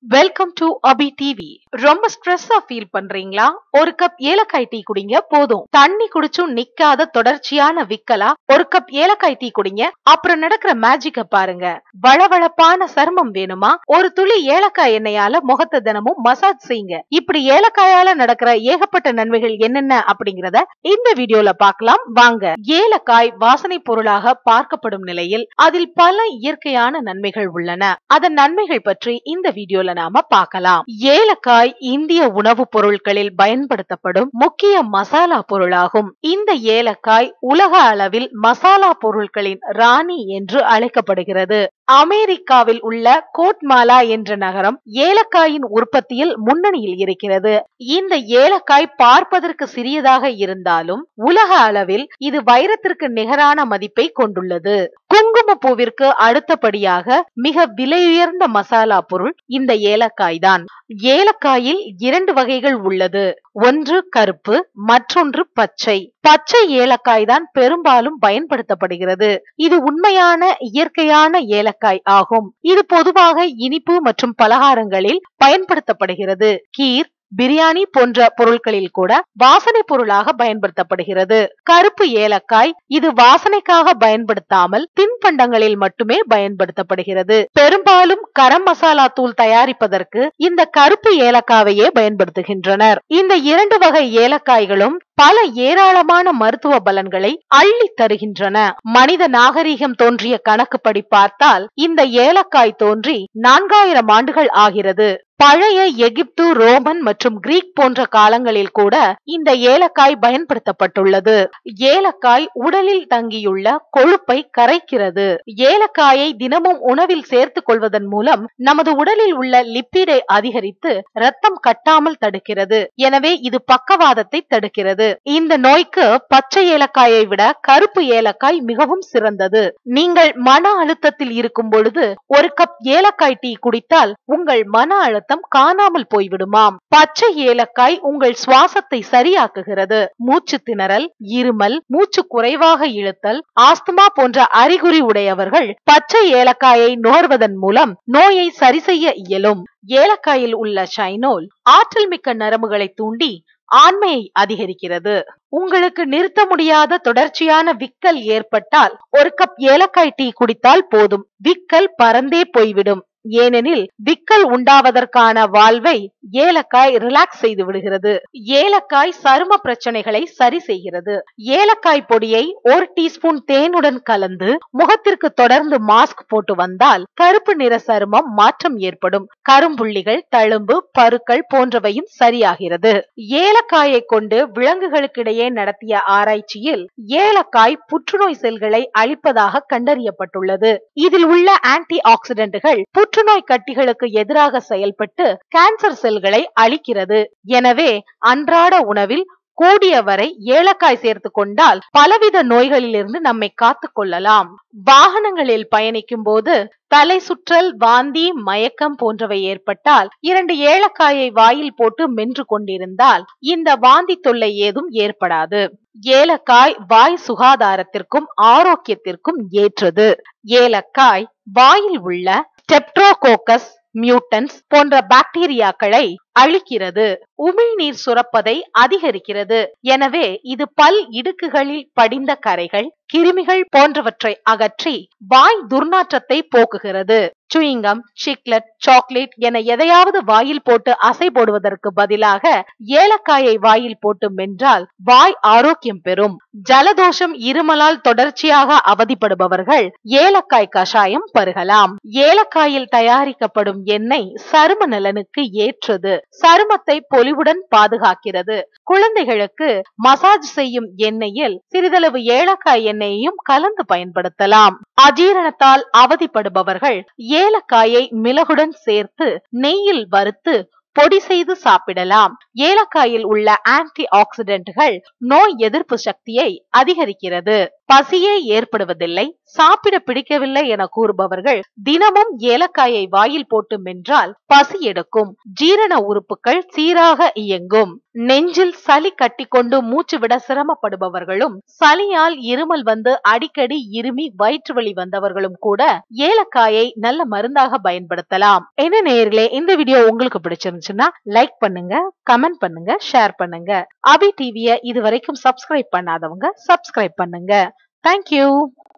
welcome to Abhi TV ரொம்ப ஸ்ட்ரெஸ்ஸா feel பண்றீங்களா ஒரு கப் ஏலக்காய் டீ குடிங்க போதும் தண்ணி குடிச்சும் நிக்காத தொடர்ச்சியான விக்கலா ஒரு கப் ஏலக்காய் டீ குடிங்க அப்புறம் நடக்கிற மேஜிக்க பாருங்க வளவளப்பான சருமம் வேணுமா ஒரு துளி ஏலக்காய் எண்ணெயால முகத்தை தினமும் மசாஜ் செய்யுங்க இப்படி ஏலக்காயால நடக்கிற ஏகப்பட்ட நன்மைகள் என்னென்ன அப்படிங்கறத இந்த வீடியோல பார்க்கலாம் வாங்க ஏலக்காய் வாசனை பொருளாக பார்க்கப்படும் நிலையில் அதில் பல இயற்கையான நன்மைகள் உள்ளன அதன் நன்மைகள் பற்றி இந்த வீடியோல நாம பார்க்கலாம் ஏலக்காய் இந்திய உணவுப் பொருட்களில் பயன்படுத்தப்படும் முக்கிய மசாலா பொருளாகும் இந்த ஏலக்காய் உலக அளவில் மசாலா பொருட்களின் ராணி என்று அழைக்கப்படுகிறது அமெரிக்காவில் உள்ள கோட்மாலா என்ற நகரம் ஏலக்காயின் உற்பத்தியில் முன்னணியில் இருக்கிறது இந்த ஏலக்காய் பார்ப்பதற்கு சிறியதாக இருந்தாலும் உலக அளவில் இது வைரத்திற்கு நிகரான மதிப்பை கொண்டுள்ளது குங்குமப்பூவிற்கு அடுத்தபடியாக மிக விலையுயர்ந்த மசாலா பொருள் இந்த ஏலக்காய் தான் ஏலக்காயில் இரண்டு வகைகள் உள்ளது ஒன்று கருப்பு மற்றொன்று பச்சை பச்சை ஏலக்காய் தான் பெரும்பாலும் பயன்படுத்தப்படுகிறது இது உண்மையான இயற்கையான ஏலக்காய் ஆகும் இது பொதுவாக இனிப்பு மற்றும் பலகாரங்களில் பயன்படுத்தப்படுகிறது கீர் பிரியாணி போன்ற பொருட்களில் கூட வாசனை பொருளாக பயன்படுத்தப்படுகிறது கருப்பு ஏலக்காய் இது வாசனைக்காக பயன்படுத்தாமல் தின்பண்டங்களில் மட்டுமே பயன்படுத்தப்படுகிறது பெரும்பாலும் கரம் மசாலா தூள் தயாரிப்பதற்கு இந்த கருப்பு ஏலக்காவையே பயன்படுத்துகின்றனர் இந்த இரண்டு வகை ஏலக்காய்களும் பல ஏராளமான மருத்துவ பலன்களை அள்ளி தருகின்றன மனித நாகரிகம் தோன்றிய கணக்குப்படி பார்த்தால் இந்த ஏலக்காய் தோன்றி நான்காயிரம் ஆண்டுகள் ஆகிறது பழைய எகிப்து ரோமன் மற்றும் கிரீக் போன்ற காலங்களில் கூட இந்த ஏலக்காய் பயன்படுத்தப்பட்டுள்ளது ஏலக்காய் உடலில் தங்கியுள்ள கொழுப்பை கரைக்கிறது ஏலக்காயை தினமும் உணவில் சேர்த்துக் கொள்வதன் மூலம் நமது உடலில் உள்ள லிப்பிடை அதிகரித்து ரத்தம் கட்டாமல் தடுக்கிறது எனவே இது பக்கவாதத்தை தடுக்கிறது இந்த நோய்க்கு பச்சை ஏலக்காயை விட கருப்பு ஏலக்காய் மிகவும் சிறந்தது நீங்கள் மன அழுத்தத்தில் இருக்கும் பொழுது ஒரு கப் ஏலக்காய் டீ குடித்தால் உங்கள் மன அழுத்தம் காணாமல் போய்விடுமாம் பச்சை ஏலக்காய் உங்கள் சுவாசத்தை சரியாக்குகிறது மூச்சு திணறல் இருமல் மூச்சு குறைவாக இழுத்தல் ஆஸ்துமா போன்ற அறிகுறி உடையவர்கள் பச்சை ஏலக்காயை நுகர்வதன் மூலம் நோயை சரி செய்ய இயலும் ஏலக்காயில் உள்ள ஷைனோல் ஆற்றல் மிக்க நரம்புகளை தூண்டி ஆண்மையை அதிகரிக்கிறது உங்களுக்கு நிறுத்த முடியாத தொடர்ச்சியான விக்கல் ஏற்பட்டால் ஒரு கப் ஏலக்காய் டீ குடித்தால் போதும் விக்கல் பறந்தே போய்விடும் ஏனெனில் விக்கல் உண்டாவதற்கான வாழ்வை ஏலக்காய் ரிலாக்ஸ் செய்து விடுகிறது ஏலக்காய் சரும பிரச்சனைகளை சரி செய்கிறது ஏலக்காய் பொடியை ஒரு டீஸ்பூன் தேனுடன் கலந்து முகத்திற்கு தொடர்ந்து மாஸ்க் போட்டு வந்தால் கருப்பு நிற சருமம் மாற்றம் ஏற்படும் கரும்புள்ளிகள் தழும்பு பருக்கள் போன்றவையும் சரியாகிறது ஏலக்காயை கொண்டு விலங்குகளுக்கிடையே நடத்திய ஆராய்ச்சியில் ஏலக்காய் புற்றுநோய் செல்களை அழிப்பதாக கண்டறியப்பட்டுள்ளது இதில் உள்ள ஆன்டி ஆக்சிடென்ட்கள் புற்றுநோய் கட்டிகளுக்கு எதிராக செயல்பட்டு கேன்சர் செல்களை அழிக்கிறது எனவே அன்றாட உணவில் கூடியவரை ஏலக்காய் சேர்த்து கொண்டால் பலவித நோய்களிலிருந்து நம்மை காத்து கொள்ளலாம் வாகனங்களில் பயணிக்கும் போது தலை சுற்றல் வாந்தி மயக்கம் போன்றவை ஏற்பட்டால் இரண்டு ஏலக்காயை வாயில் போட்டு மென்று கொண்டிருந்தால் இந்த வாந்தி தொல்லை ஏதும் ஏற்படாது ஏலக்காய் வாய் சுகாதாரத்திற்கும் ஆரோக்கியத்திற்கும் ஏற்றது ஏலக்காய் வாயில் உள்ள ஸ்டெப்ட்ரோகோக்கஸ் மியூட்டன்ஸ் போன்ற பாக்டீரியாக்களை அழிக்கிறது உமிழ்நீர் சுரப்பதை அதிகரிக்கிறது எனவே இது பல் இடுக்குகளில் படிந்த கரைகள் கிருமிகள் போன்றவற்றை அகற்றி வாய் துர்நாற்றத்தை போக்குகிறது சுயிங்கம் சிக்லெட் சாக்லேட் என எதையாவது வாயில் போட்டு அசை போடுவதற்கு பதிலாக ஏலக்காயை வாயில் போட்டு மென்றால் வாய் ஆரோக்கியம் பெறும் ஜலதோஷம் இருமலால் தொடர்ச்சியாக அவதிப்படுபவர்கள் ஏலக்காய் கஷாயம் பருகலாம் ஏலக்காயில் தயாரிக்கப்படும் எண்ணெய் சரும நலனுக்கு ஏற்றது சருமத்தை பொலிவுடன் பாதுகாக்கிறது குழந்தைகளுக்கு மசாஜ் செய்யும் எண்ணெயில் சிறிதளவு ஏலக்காய் எண்ணெயையும் கலந்து பயன்படுத்தலாம் அஜீரணத்தால் அவதிப்படுபவர்கள் ஏலக்காயை மிளகுடன் சேர்த்து நெய்யில் வறுத்து பொடி செய்து சாப்பிடலாம் ஏலக்காயில் உள்ள ஆன்டி ஆக்சிடென்ட்கள் நோய் எதிர்ப்பு சக்தியை அதிகரிக்கிறது பசியே ஏற்படுவதில்லை சாப்பிட பிடிக்கவில்லை என கூறுபவர்கள் தினமும் ஏலக்காயை வாயில் போட்டு மென்றால் பசி எடுக்கும் ஜீரண உறுப்புகள் சீராக இயங்கும் நெஞ்சில் சளி கட்டிக்கொண்டு மூச்சு விட சிரமப்படுபவர்களும் சளியால் இருமல் வந்து அடிக்கடி இருமி வயிற்று வலி வந்தவர்களும் கூட ஏலக்காயை நல்ல மருந்தாக பயன்படுத்தலாம் என்ன நேயர்களே இந்த வீடியோ உங்களுக்கு பிடிச்சிருந்துச்சுன்னா லைக் பண்ணுங்க கமெண்ட் பண்ணுங்க ஷேர் பண்ணுங்க அபி டிவிய இது வரைக்கும் சப்ஸ்கிரைப் பண்ணாதவங்க சப்ஸ்கிரைப் பண்ணுங்க தேங்க்யூ